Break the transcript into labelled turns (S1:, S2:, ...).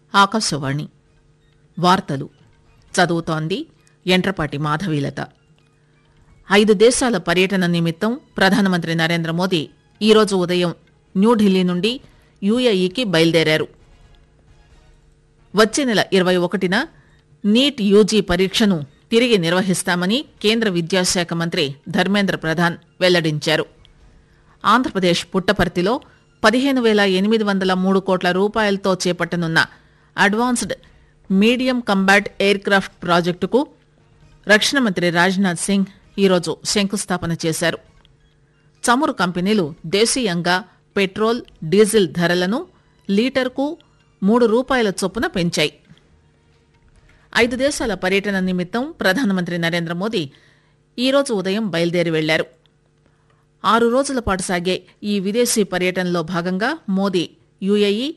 S1: ఆకాశవాణి వార్తలు చదువుతోంది ఎంట్రపాటి మాధవీలత ఐదు దేశాల పర్యటన నిమిత్తం ప్రధానమంత్రి నరేంద్ర మోదీ ఈరోజు ఉదయం న్యూఢిల్లీ నుండి యుఏఈకి బయలుదేరారు వచ్చే నెల ఇరవై ఒకటిన నీట్ యూజీ పరీక్షను తిరిగి నిర్వహిస్తామని కేంద్ర విద్యాశాఖ మంత్రి ధర్మేంద్ర ప్రధాన్ వెల్లడించారు ఆంధ్రప్రదేశ్ పుట్టపర్తిలో పదిహేను వేల ఎనిమిది వందల మూడు కోట్ల రూపాయలతో చేపట్టనున్న advanced medium combat aircraft ప్రాజెక్టుకు రక్షణ మంత్రి రాజ్నాథ్ సింగ్ ఈరోజు శంకుస్థాపన చేశారు చమురు కంపెనీలు దేశీయంగా పెట్రోల్ డీజిల్ ధరలను లీటర్కు మూడు రూపాయల చొప్పున పెంచాయి ఐదు దేశాల పర్యటన నిమిత్తం ప్రధానమంత్రి నరేంద్ర మోదీ ఈరోజు ఉదయం బయలుదేరి వెళ్లారు ఆరు రోజుల పాటు సాగే ఈ విదేశీ పర్యటనలో భాగంగా మోదీ యుఏఈ